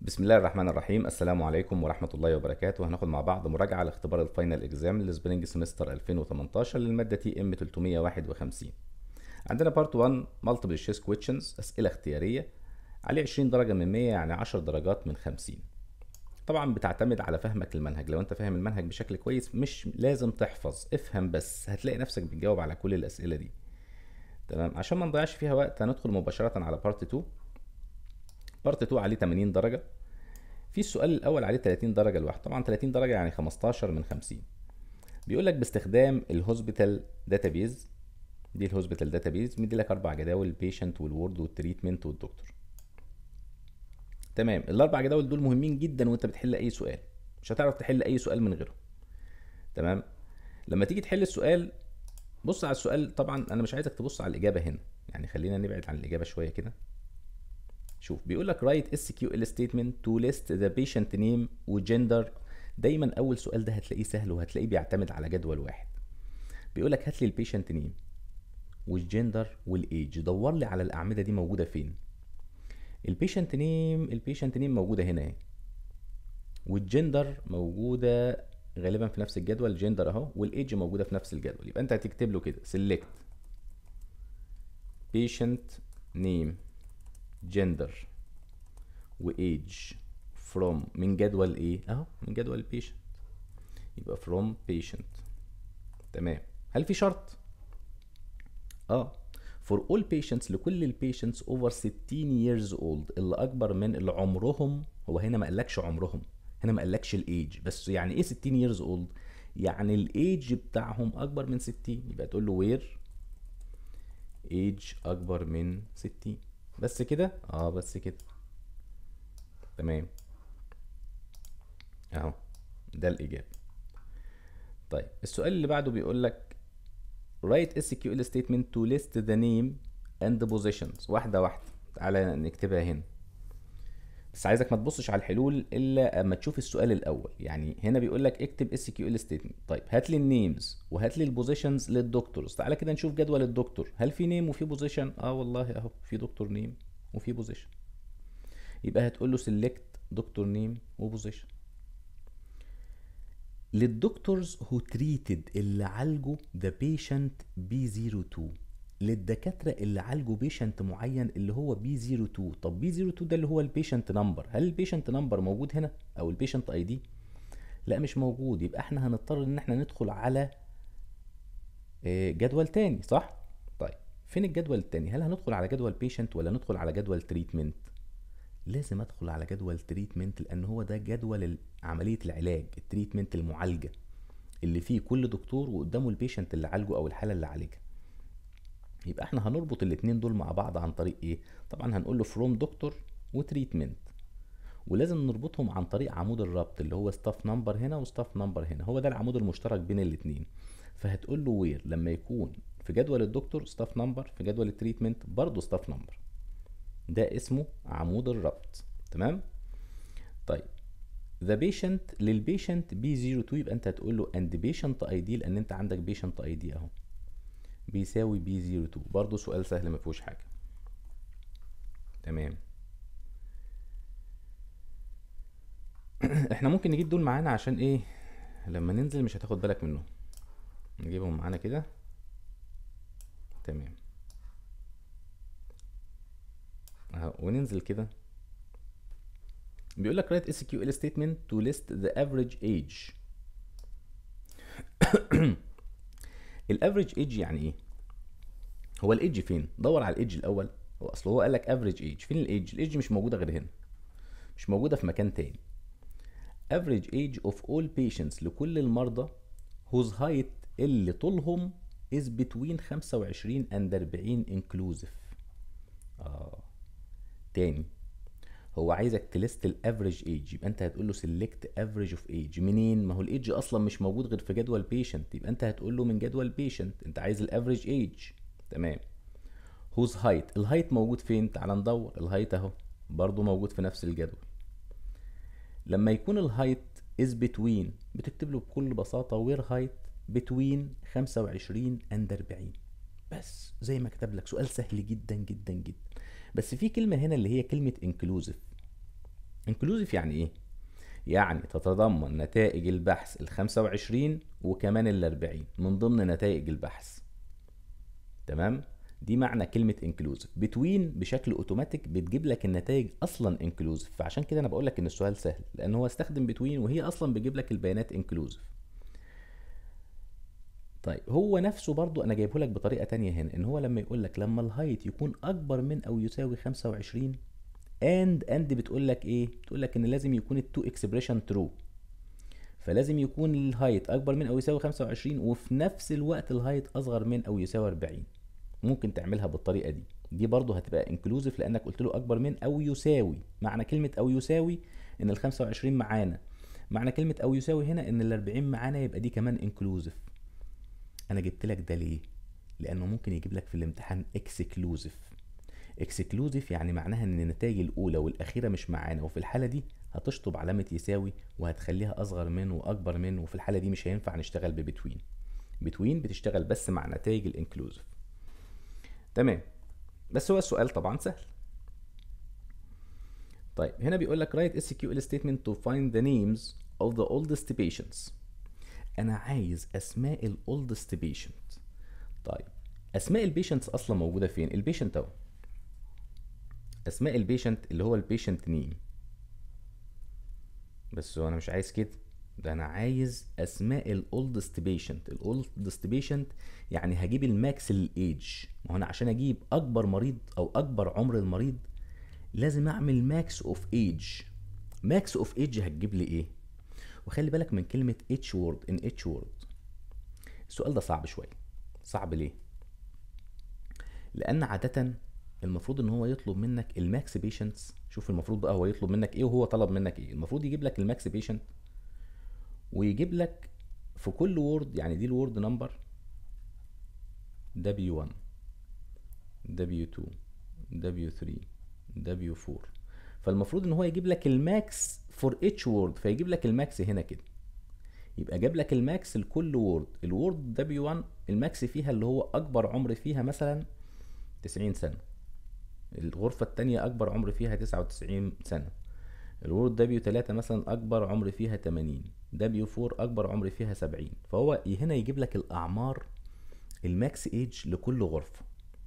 بسم الله الرحمن الرحيم السلام عليكم ورحمة الله وبركاته هناخد مع بعض مراجعة لاختبار الفاينل اكزام للسبرينج سمستر 2018 للمادة تي ام 351 عندنا بارت 1 مالتيبل تشويس كويشنز أسئلة اختيارية عليه 20 درجة من 100 يعني 10 درجات من 50 طبعا بتعتمد على فهمك المنهج لو انت فاهم المنهج بشكل كويس مش لازم تحفظ افهم بس هتلاقي نفسك بتجاوب على كل الأسئلة دي تمام عشان ما نضيعش فيها وقت هندخل مباشرة على بارت 2 بارت 2 عليه 80 درجة في السؤال الأول عليه 30 درجة لوحده طبعا 30 درجة يعني 15 من 50 بيقول لك باستخدام الهوسبيتال داتابيز دي الهوسبيتال داتابيز مدي لك أربع جداول البيشنت والورد والتريتمنت والدكتور تمام الأربع جداول دول مهمين جدا وأنت بتحل أي سؤال مش هتعرف تحل أي سؤال من غيرهم تمام لما تيجي تحل السؤال بص على السؤال طبعا أنا مش عايزك تبص على الإجابة هنا يعني خلينا نبعد عن الإجابة شوية كده شوف بيقول لك write SQL statement to list the patient name وجندر دايما اول سؤال ده هتلاقيه سهل وهتلاقيه بيعتمد على جدول واحد بيقول لك هات لي البيشنت نيم والجندر والايج دور لي على الاعمده دي موجوده فين البيشنت نيم البيشنت نيم موجوده هنا اهي والجندر موجوده غالبا في نفس الجدول الجندر اهو والايج موجوده في نفس الجدول يبقى انت هتكتب له كده select patient name gender و age from من جدول ايه اهو من جدول patient يبقى from patient تمام هل في شرط اه for all patients لكل البيشنتس over 60 years old اللي اكبر من اللي عمرهم هو هنا ما قالكش عمرهم هنا ما قالكش الايج بس يعني ايه 60 years old يعني الايج بتاعهم اكبر من 60 يبقى تقول له وير ايج اكبر من 60 بس كده اه بس كده تمام اهو ده الاجابه طيب السؤال اللي بعده بيقول لك write SQL statement to list the name and the positions واحده واحده تعالى نكتبها هنا بس عايزك ما تبصش على الحلول الا اما تشوف السؤال الاول يعني هنا بيقول لك اكتب اس كيو ال ستيتمنت طيب هات لي النيمز وهات لي البوزيشنز للدكتورز تعالى كده نشوف جدول الدكتور هل في نيم وفي بوزيشن اه والله اهو في دكتور نيم وفي بوزيشن يبقى هتقول له سيلكت دكتور نيم وبوزيشن للدكتورز هو تريتد اللي عالجوا ذا بيشنت بي 02 للدكاتره اللي عالجوا بيشنت معين اللي هو بي 02 طب بي 02 ده اللي هو البيشنت نمبر هل البيشنت نمبر موجود هنا او البيشنت اي دي لا مش موجود يبقى احنا هنضطر ان احنا ندخل على جدول تاني صح طيب فين الجدول التاني هل هندخل على جدول بيشنت ولا ندخل على جدول تريتمنت لازم ادخل على جدول تريتمنت لان هو ده جدول عمليه العلاج التريتمنت المعالجه اللي فيه كل دكتور وقدامه البيشنت اللي عالجه او الحاله اللي عالجها يبقى احنا هنربط الاتنين دول مع بعض عن طريق ايه طبعا هنقول له فروم دكتور وتريتمنت ولازم نربطهم عن طريق عمود الربط اللي هو ستاف نمبر هنا وستاف نمبر هنا هو ده العمود المشترك بين الاتنين فهتقول له وير لما يكون في جدول الدكتور ستاف نمبر في جدول التريتمنت برضه ستاف نمبر ده اسمه عمود الربط تمام طيب ذا بيشنت للبيشنت بي 02 يبقى انت هتقول له اند بيشنت اي دي لان انت عندك بيشنت اي دي اهو بيساوي بي 02 برضه سؤال سهل ما فيهوش حاجه تمام احنا ممكن نجيب دول معانا عشان ايه لما ننزل مش هتاخد بالك منهم نجيبهم معانا كده تمام اهو وننزل كده بيقول لك write SQL statement to list the average age الافريج ايج يعني ايه هو الايدج فين دور على الايدج الاول هو اصل هو قال لك افريج ايج فين الايدج الايدج مش موجوده غير هنا مش موجوده في مكان تاني average age of all patients لكل المرضى whose height اللي طولهم is between 25 and 40 inclusive اه تاني هو عايزك تلست الافريج ايج يبقى انت هتقول له سيلكت افريج اوف ايج منين ما هو الايج اصلا مش موجود غير في جدول بيشنت يبقى انت هتقول له من جدول بيشنت انت عايز الافريج ايج تمام هوز هايت الهايت موجود فين تعال ندور الهايت اهو برضو موجود في نفس الجدول لما يكون الهايت از بتوين بتكتب له بكل بساطه وير هايت بتوين 25 اند 40 بس زي ما كتب لك سؤال سهل جدا جدا جدا بس في كلمه هنا اللي هي كلمه انكلوزيف انكلوزيف يعني ايه يعني تتضمن نتائج البحث ال 25 وكمان ال 40 من ضمن نتائج البحث تمام دي معنى كلمة انكلوزيف بتوين بشكل اوتوماتيك بتجيب لك النتائج اصلا انكلوزيف فعشان كده انا بقول لك ان السؤال سهل لان هو استخدم بتوين وهي اصلا بتجيب لك البيانات انكلوزيف طيب هو نفسه برضو انا جايبه لك بطريقة تانية هنا ان هو لما يقول لك لما الهايت يكون اكبر من او يساوي 25 اند اند بتقول لك ايه بتقول لك ان لازم يكون التو اكسبريشن ترو فلازم يكون الهايت اكبر من او يساوي 25 وفي نفس الوقت الهايت اصغر من او يساوي 40 ممكن تعملها بالطريقه دي دي برضو هتبقى انكلوزيف لانك قلت له اكبر من او يساوي معنى كلمه او يساوي ان ال 25 معانا معنى كلمه او يساوي هنا ان ال 40 معانا يبقى دي كمان انكلوزيف انا جبت لك ده ليه لانه ممكن يجيب لك في الامتحان اكسكلوزيف اكسكلوزيف يعني معناها ان النتائج الاولى والاخيره مش معانا وفي الحاله دي هتشطب علامه يساوي وهتخليها اصغر من واكبر من وفي الحاله دي مش هينفع نشتغل ببتوين بتوين بتشتغل بس مع نتائج الانكلوزيف تمام بس هو السؤال طبعا سهل طيب هنا بيقول لك write SQL statement to find the names of the oldest patients انا عايز اسماء ال oldest patient طيب اسماء البيشنتس اصلا موجوده فين البيشنت اهو اسماء البيشنت اللي هو البيشنت نيم بس هو انا مش عايز كده ده انا عايز اسماء الاولدست بيشنت الاولدست بيشنت يعني هجيب الماكس الايج ما هو انا عشان اجيب اكبر مريض او اكبر عمر المريض لازم اعمل ماكس اوف ايج ماكس اوف ايج هتجيب لي ايه وخلي بالك من كلمه اتش وورد ان اتش وورد السؤال ده صعب شويه صعب ليه لان عاده المفروض ان هو يطلب منك الماكس بيشنتس شوف المفروض بقى هو يطلب منك ايه وهو طلب منك ايه المفروض يجيب لك الماكس بيشنت ويجيب لك في كل وورد يعني دي الوورد نمبر W1 W2 W3 W4 فالمفروض ان هو يجيب لك الماكس فور اتش وورد فيجيب لك الماكس هنا كده يبقى جاب لك الماكس لكل وورد الوورد W1 الماكس فيها اللي هو اكبر عمر فيها مثلا 90 سنه الغرفة التانية أكبر عمر فيها تسعة وتسعين سنة الورد دبليو تلاتة مثلا أكبر عمر فيها تمانين دبليو فور أكبر عمر فيها سبعين فهو هنا يجيب لك الأعمار الماكس ايج لكل غرفة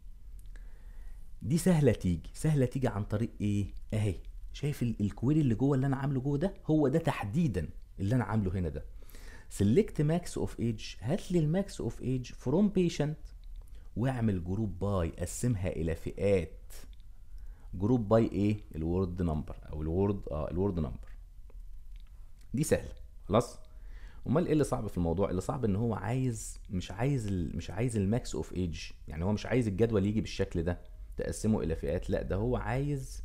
دي سهلة تيجي سهلة تيجي عن طريق ايه اهي شايف الكويري اللي جوه اللي انا عامله جوه ده هو ده تحديدا اللي انا عامله هنا ده سيلكت ماكس اوف ايج هات لي الماكس اوف ايج فروم بيشنت واعمل جروب باي قسمها الى فئات جروب باي ايه الورد نمبر او الورد اه الورد نمبر دي سهله خلاص امال ايه اللي صعب في الموضوع اللي صعب ان هو عايز مش عايز ال... مش عايز الماكس اوف ايج يعني هو مش عايز الجدول يجي بالشكل ده تقسمه الى فئات لا ده هو عايز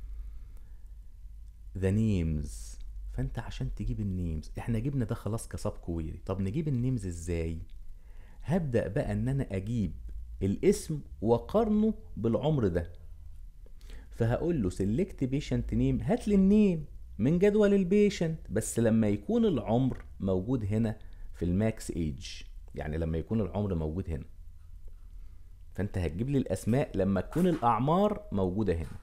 ذا نيمز فانت عشان تجيب النيمز احنا جبنا ده خلاص كسب كويري طب نجيب النيمز ازاي هبدا بقى ان انا اجيب الاسم واقارنه بالعمر ده فهقول له سيلكت بيشنت نيم هات لي النيم من جدول البيشنت بس لما يكون العمر موجود هنا في الماكس ايج يعني لما يكون العمر موجود هنا فانت هتجيب لي الاسماء لما تكون الاعمار موجوده هنا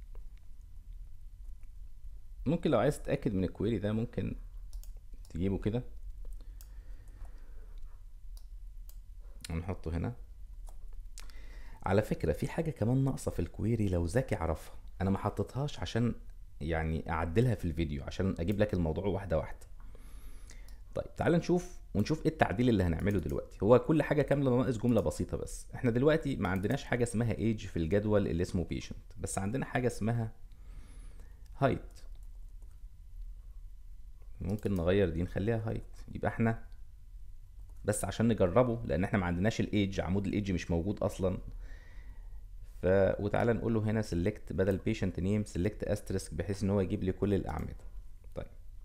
ممكن لو عايز تتاكد من الكويري ده ممكن تجيبه كده ونحطه هنا على فكرة في حاجة كمان ناقصة في الكويري لو ذكي عرفها انا ما حطيتهاش عشان يعني اعدلها في الفيديو عشان اجيب لك الموضوع واحدة واحدة طيب تعال نشوف ونشوف ايه التعديل اللي هنعمله دلوقتي هو كل حاجة كاملة ناقص جملة بسيطة بس احنا دلوقتي ما عندناش حاجة اسمها ايج في الجدول اللي اسمه بيشنت بس عندنا حاجة اسمها هايت ممكن نغير دي نخليها هايت يبقى احنا بس عشان نجربه لان احنا ما عندناش الايدج عمود الايدج مش موجود اصلا ف وتعالى نقول له هنا سيلكت بدل بيشنت نيم سيلكت استرسك بحيث ان هو يجيب لي كل الاعمده طيب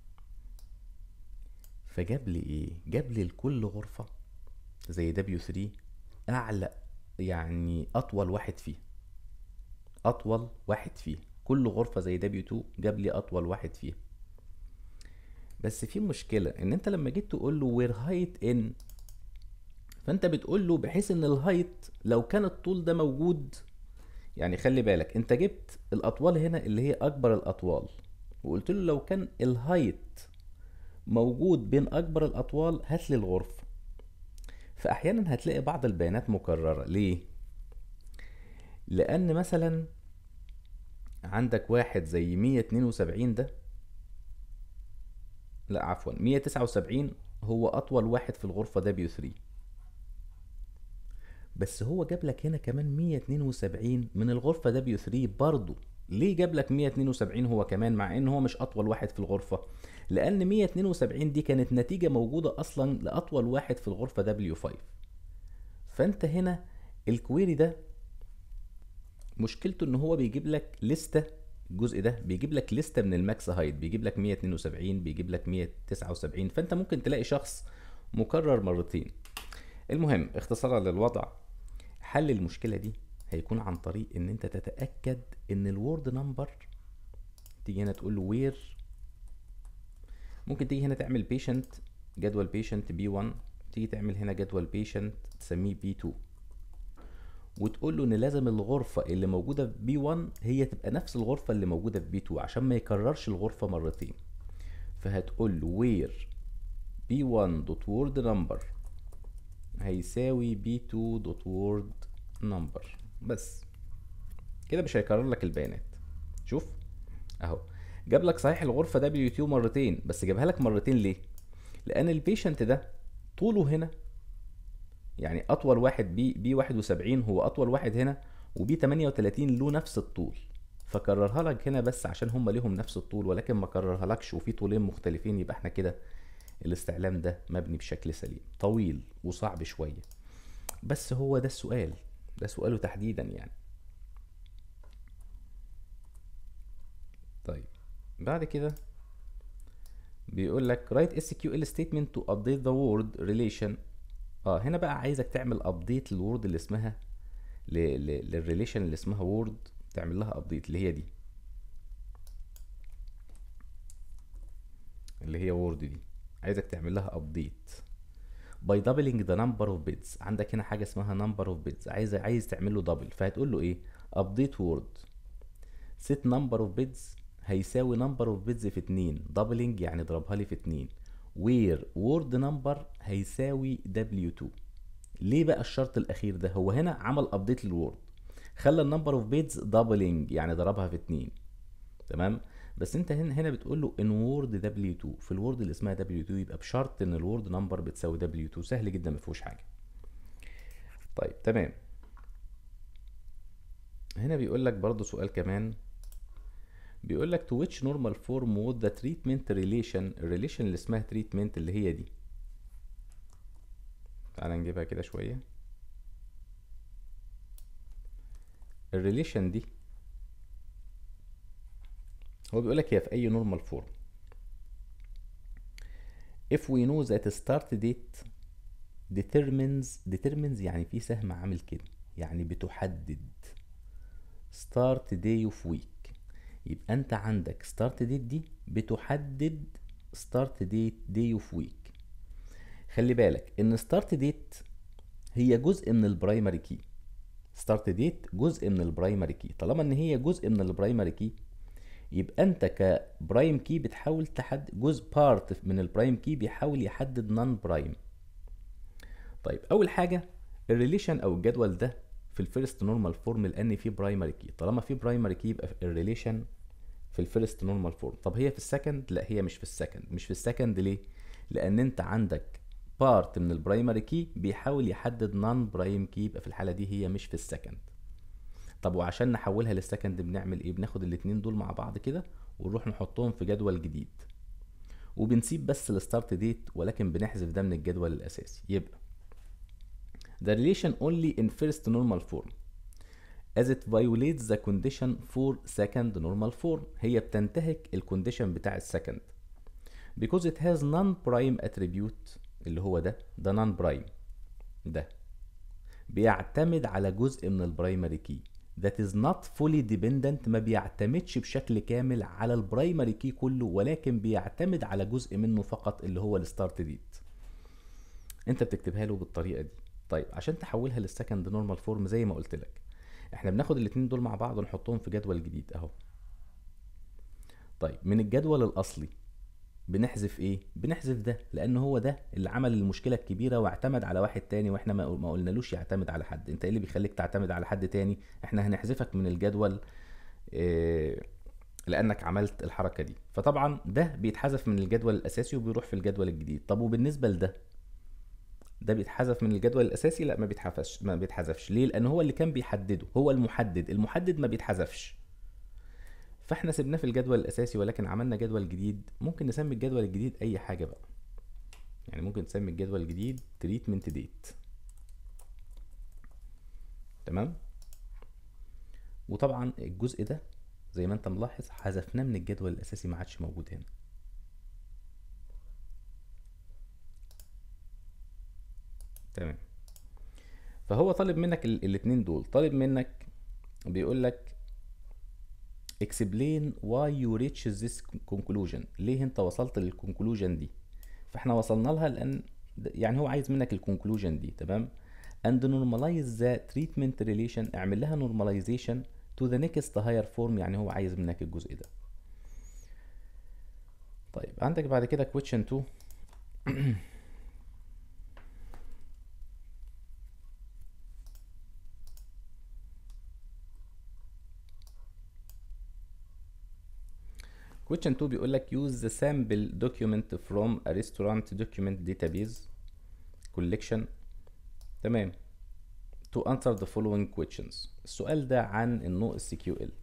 فجاب لي ايه جاب لي لكل غرفه زي دبليو 3 اعلى يعني اطول واحد فيه اطول واحد فيه كل غرفه زي دبليو 2 جاب لي اطول واحد فيه بس في مشكله ان انت لما جيت تقول له وير هايت ان فانت بتقول له بحيث ان الهايت لو كان الطول ده موجود يعني خلي بالك انت جبت الاطوال هنا اللي هي اكبر الاطوال وقلت له لو كان الهايت موجود بين اكبر الاطوال هات لي الغرفه فاحيانا هتلاقي بعض البيانات مكرره ليه لان مثلا عندك واحد زي 172 ده لا عفوا 179 هو اطول واحد في الغرفه دبليو 3 بس هو جاب لك هنا كمان 172 من الغرفه دبليو 3 برضه ليه جاب لك 172 هو كمان مع ان هو مش اطول واحد في الغرفه لان 172 دي كانت نتيجه موجوده اصلا لاطول واحد في الغرفه دبليو 5 فانت هنا الكويري ده مشكلته ان هو بيجيب لك لستة الجزء ده بيجيب لك لستة من الماكس هايت بيجيب لك 172 بيجيب لك 179 فانت ممكن تلاقي شخص مكرر مرتين المهم اختصارا للوضع حل المشكلة دي هيكون عن طريق ان انت تتأكد ان الورد نمبر تيجي هنا تقول له وير ممكن تيجي هنا تعمل بيشنت جدول بيشنت بي 1 تيجي تعمل هنا جدول بيشنت تسميه بي 2 وتقول له ان لازم الغرفه اللي موجوده في بي 1 هي تبقى نفس الغرفه اللي موجوده في بي 2 عشان ما يكررش الغرفه مرتين فهتقول له وير بي 1 دوت وورد نمبر هيساوي بي 2 دوت وورد نمبر بس كده مش هيكرر لك البيانات شوف اهو جاب لك صحيح الغرفه دبليو 2 مرتين بس جابها لك مرتين ليه لان البيشنت ده طوله هنا يعني اطول واحد بي بي 71 هو اطول واحد هنا وبي 38 له نفس الطول فكررها لك هنا بس عشان هم ليهم نفس الطول ولكن ما كررها لكش وفي طولين مختلفين يبقى احنا كده الاستعلام ده مبني بشكل سليم طويل وصعب شويه بس هو ده السؤال ده سؤاله تحديدا يعني طيب بعد كده بيقول لك write SQL statement to update the word relation اه هنا بقى عايزك تعمل ابديت للورد اللي اسمها للريليشن اللي اسمها وورد تعمل لها ابديت اللي هي دي اللي هي وورد دي عايزك تعمل لها ابديت باي doubling the number of bits عندك هنا حاجه اسمها number of bits عايز عايز تعمل له دبل فهتقول له ايه ابديت وورد set number of bits هيساوي number of bits في 2 doubling يعني اضربها لي في 2 where word number هيساوي W2 ليه بقى الشرط الاخير ده هو هنا عمل ابديت للوورد خلى النمبر اوف بيتس دبلنج يعني ضربها في 2 تمام بس انت هنا هنا بتقول له ان وورد W2 في الوورد اللي اسمها W2 يبقى بشرط ان الوورد نمبر بتساوي W2 سهل جدا ما فيهوش حاجه طيب تمام هنا بيقول لك برضو سؤال كمان بيقول لك to which normal form would the treatment relation الريليشن اللي اسمها treatment اللي هي دي تعال نجيبها كده شوية الريليشن دي هو بيقول لك هي في أي normal form if we know that start date determines determines يعني في سهم عامل كده يعني بتحدد start day of week يبقى انت عندك ستارت ديت دي بتحدد ستارت ديت داي اوف ويك خلي بالك ان ستارت ديت هي جزء من البرايمري كي ستارت ديت جزء من البرايمري كي طالما ان هي جزء من البرايمري كي يبقى انت كبرايم كي بتحاول تحدد جزء بارت من البرايم كي بيحاول يحدد نون برايم طيب اول حاجه الريليشن او الجدول ده في الفيرست نورمال فورم لان في برايمري كي طالما في برايمري كي يبقى الريليشن في الفيرست نورمال فورم طب هي في السكند لا هي مش في السكند مش في السكند ليه لان انت عندك بارت من البرايمري كي بيحاول يحدد نون برايم كي يبقى في الحاله دي هي مش في السكند طب وعشان نحولها للسكند بنعمل ايه بناخد الاتنين دول مع بعض كده ونروح نحطهم في جدول جديد وبنسيب بس الستارت ديت ولكن بنحذف ده من الجدول الاساسي يبقى the relation only in first normal form as it violates the condition for second normal form هي بتنتهك الكونديشن بتاع السكند because it has non-prime attribute اللي هو ده ده non-prime ده بيعتمد على جزء من البرايمري كي that is not fully dependent ما بيعتمدش بشكل كامل على البرايمري كي كله ولكن بيعتمد على جزء منه فقط اللي هو الستارت ديت انت بتكتبها له بالطريقه دي طيب عشان تحولها للسكند نورمال فورم زي ما قلت لك احنا بناخد الاتنين دول مع بعض ونحطهم في جدول جديد اهو طيب من الجدول الاصلي بنحذف ايه بنحذف ده لان هو ده اللي عمل المشكله الكبيره واعتمد على واحد تاني واحنا ما ما قلنالوش يعتمد على حد انت ايه اللي بيخليك تعتمد على حد تاني احنا هنحذفك من الجدول إيه لانك عملت الحركه دي فطبعا ده بيتحذف من الجدول الاساسي وبيروح في الجدول الجديد طب وبالنسبه لده ده بيتحذف من الجدول الاساسي لا ما بيتحذفش ما بيتحذفش ليه لان هو اللي كان بيحدده هو المحدد المحدد ما بيتحذفش فاحنا سيبناه في الجدول الاساسي ولكن عملنا جدول جديد ممكن نسمي الجدول الجديد اي حاجه بقى يعني ممكن تسمي الجدول الجديد تريتمنت ديت تمام وطبعا الجزء ده زي ما انت ملاحظ حذفناه من الجدول الاساسي ما عادش موجود هنا تمام فهو طالب منك ال- الاتنين دول طالب منك بيقول لك explain why you reach this conclusion ليه انت وصلت للكونكلوجن دي فاحنا وصلنا لها لان د- يعني هو عايز منك الكونكلوجن دي تمام and normalize the treatment relation اعمل لها normalization to the next higher form يعني هو عايز منك الجزء ده طيب عندك بعد كده question 2 question 2 بيقول لك use the sample document from a restaurant document database collection تمام to answer the following questions السؤال ده عن النو اس كيو ال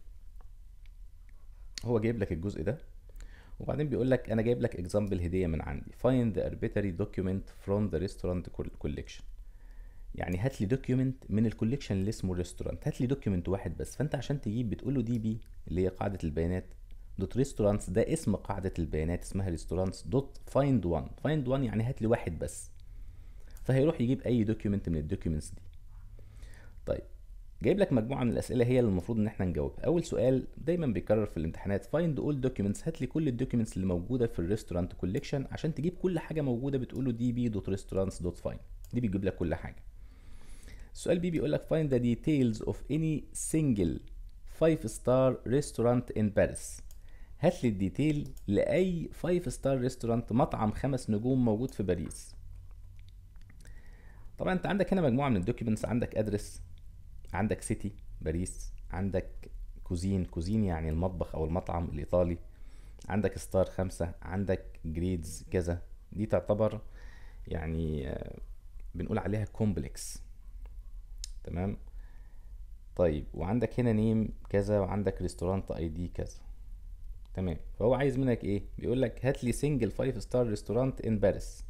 هو جايب لك الجزء ده وبعدين بيقول لك انا جايب لك example هديه من عندي find the arbitrary document from the restaurant col- collection يعني هات لي دوكيومنت من الكوليكشن اللي اسمه ريستورانت هات لي دوكيومنت واحد بس فانت عشان تجيب بتقول له دي بي اللي هي قاعده البيانات دوت ريستورانتس ده اسم قاعده البيانات اسمها ريستورانتس دوت فايند وان فايند وان يعني هات لي واحد بس فهيروح يجيب اي دوكيومنت من الدوكيومنتس دي طيب جايب لك مجموعه من الاسئله هي اللي المفروض ان احنا نجاوبها اول سؤال دايما بيكرر في الامتحانات فايند اول دوكيومنتس هات لي كل الدوكيومنتس اللي موجوده في الريستورانت كوليكشن عشان تجيب كل حاجه موجوده بتقول له دي بي دوت ريستورانتس دوت فايند دي بيجيب لك كل حاجه السؤال بي بيقول لك find the details of any single five star restaurant in Paris هات لي الديتيل لأي فايف ستار ريستورانت مطعم خمس نجوم موجود في باريس طبعا انت عندك هنا مجموعة من الدوكيومنتس عندك ادرس عندك سيتي باريس عندك كوزين كوزين يعني المطبخ او المطعم الايطالي عندك ستار خمسة عندك جريدز كذا دي تعتبر يعني آه، بنقول عليها كومبلكس تمام طيب وعندك هنا نيم كذا وعندك ريستورانت اي دي كذا تمام فهو عايز منك ايه بيقول لك هات لي سنجل فايف ستار ريستورانت ان باريس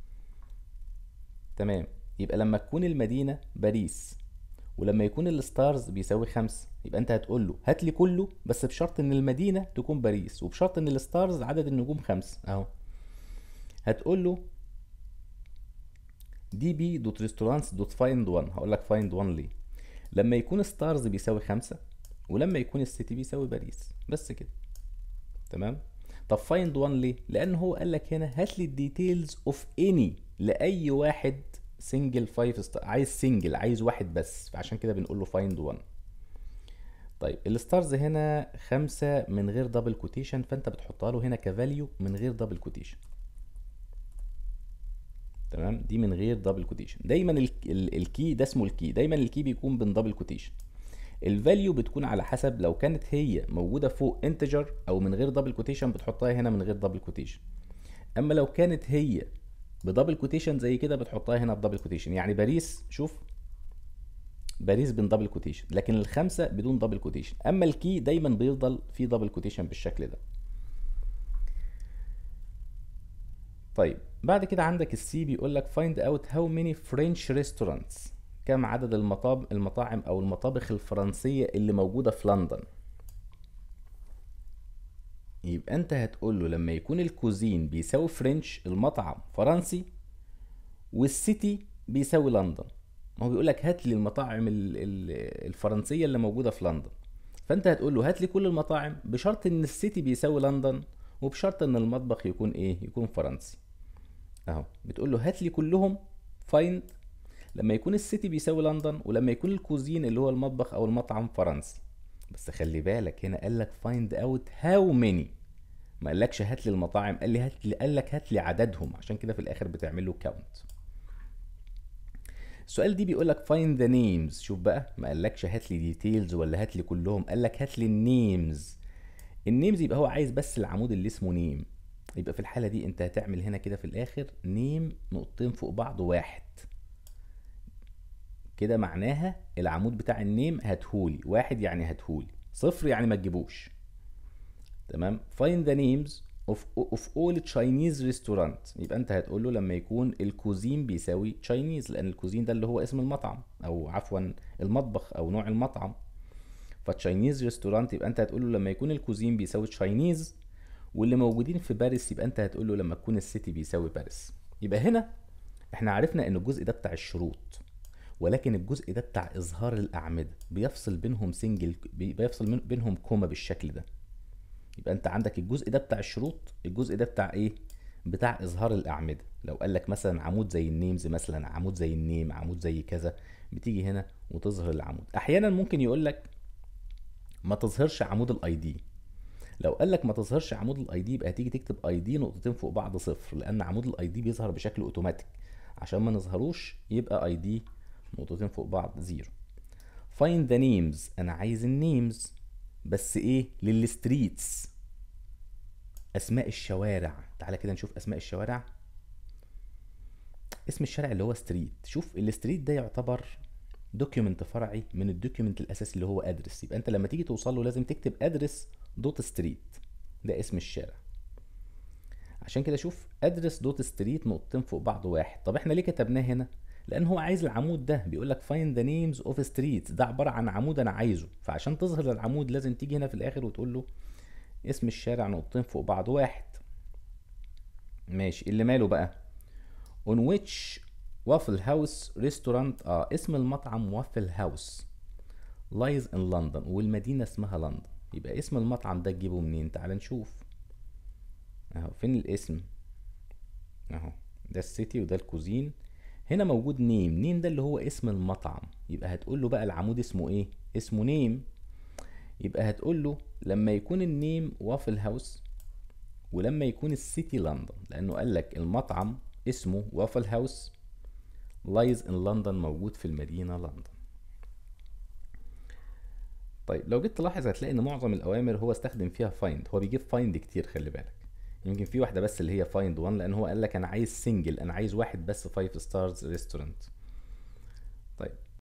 تمام يبقى لما تكون المدينة باريس ولما يكون الستارز بيساوي خمسة يبقى انت هتقول له هات لي كله بس بشرط ان المدينة تكون باريس وبشرط ان الستارز عدد النجوم خمسة اهو هتقول له دي بي دوت ريستورانتس دوت فايند 1 هقول لك فايند 1 ليه لما يكون ستارز بيساوي خمسة ولما يكون السيتي بيساوي باريس بس كده تمام طب فايند 1 ليه لان هو قال لك هنا هات لي الديتيلز اوف اني لاي واحد سنجل 5 ستار عايز سنجل عايز واحد بس فعشان كده بنقول له فايند 1 طيب الستارز هنا خمسة من غير دبل كوتيشن فانت بتحطها له هنا كفاليو من غير دبل كوتيشن تمام دي من غير دبل كوتيشن دايما ال- ال- الكي ده اسمه الكي دايما الكي بيكون بين دبل كوتيشن الفاليو بتكون على حسب لو كانت هي موجوده فوق انتجر او من غير دبل كوتيشن بتحطها هنا من غير دبل كوتيشن اما لو كانت هي بدبل كوتيشن زي كده بتحطها هنا بدبل كوتيشن يعني باريس شوف باريس بين دبل كوتيشن لكن الخمسه بدون دبل كوتيشن اما الكي دايما بيفضل فيه دبل كوتيشن بالشكل ده طيب بعد كده عندك السي بيقول لك find out how many French restaurants كم عدد المطاب المطاعم او المطابخ الفرنسية اللي موجودة في لندن يبقى انت هتقول له لما يكون الكوزين بيساوي فرنش المطعم فرنسي والسيتي بيساوي لندن ما هو بيقول لك هات لي المطاعم ال- ال- الفرنسية اللي موجودة في لندن فانت هتقول له هات لي كل المطاعم بشرط ان السيتي بيساوي لندن وبشرط ان المطبخ يكون ايه يكون فرنسي اهو بتقول له هات لي كلهم فايند لما يكون السيتي بيساوي لندن ولما يكون الكوزين اللي هو المطبخ او المطعم فرنسي بس خلي بالك هنا قال لك فايند اوت هاو ماني ما قالكش هات لي المطاعم قال لي هات لي قال لك هات لي عددهم عشان كده في الاخر بتعمل له كاونت السؤال دي بيقول لك find the names شوف بقى ما قالكش هات لي ديتيلز ولا هات لي كلهم قال لك هات لي النيمز النيمز يبقى هو عايز بس العمود اللي اسمه نيم يبقى في الحالة دي انت هتعمل هنا كده في الاخر نيم نقطتين فوق بعض واحد كده معناها العمود بتاع النيم هاتهولي واحد يعني هاتهولي صفر يعني ما تجيبوش تمام find the names of, of all Chinese restaurant يبقى انت هتقول له لما يكون الكوزين بيساوي Chinese لان الكوزين ده اللي هو اسم المطعم او عفوا المطبخ او نوع المطعم فتشاينيز ريستورانت يبقى انت هتقول له لما يكون الكوزين بيساوي تشاينيز واللي موجودين في باريس يبقى انت هتقول له لما تكون السيتي بيساوي باريس يبقى هنا احنا عرفنا ان الجزء ده بتاع الشروط ولكن الجزء ده بتاع اظهار الاعمده بيفصل بينهم سنجل بيفصل بينهم كوما بالشكل ده يبقى انت عندك الجزء ده بتاع الشروط الجزء ده بتاع ايه بتاع اظهار الاعمده لو قال لك مثلا عمود زي النيمز مثلا عمود زي النيم عمود زي كذا بتيجي هنا وتظهر العمود احيانا ممكن يقول لك ما تظهرش عمود الاي دي لو قال لك ما تظهرش عمود الاي دي يبقى هتيجي تكتب اي دي نقطتين فوق بعض صفر لان عمود الاي دي بيظهر بشكل اوتوماتيك عشان ما نظهروش يبقى اي دي نقطتين فوق بعض زيرو find the names انا عايز النيمز بس ايه للستريتس اسماء الشوارع تعالى كده نشوف اسماء الشوارع اسم الشارع اللي هو ستريت شوف الستريت ده يعتبر دوكيومنت فرعي من الدوكيومنت الاساسي اللي هو ادرس يبقى انت لما تيجي توصل له لازم تكتب ادرس دوت ستريت ده اسم الشارع عشان كده شوف ادرس دوت ستريت نقطتين فوق بعض واحد طب احنا ليه كتبناه هنا لان هو عايز العمود ده بيقول لك find the names of streets ده عباره عن عمود انا عايزه فعشان تظهر العمود لازم تيجي هنا في الاخر وتقول له اسم الشارع نقطتين فوق بعض واحد ماشي اللي ماله بقى on which waffle house restaurant اه اسم المطعم waffle house lies in London والمدينة اسمها لندن يبقى اسم المطعم ده تجيبه منين تعال نشوف اهو فين الاسم اهو ده السيتي وده الكوزين هنا موجود نيم نيم ده اللي هو اسم المطعم يبقى هتقول له بقى العمود اسمه ايه اسمه نيم يبقى هتقول له لما يكون النيم وافل هاوس ولما يكون السيتي لندن لانه قال لك المطعم اسمه وافل هاوس لايز ان لندن موجود في المدينة لندن طيب لو جيت تلاحظ هتلاقي ان معظم الاوامر هو استخدم فيها فايند هو بيجيب فايند كتير خلي بالك يمكن في واحده بس اللي هي فايند 1 لان هو قال لك انا عايز سنجل انا عايز واحد بس 5 ستارز ريستورانت طيب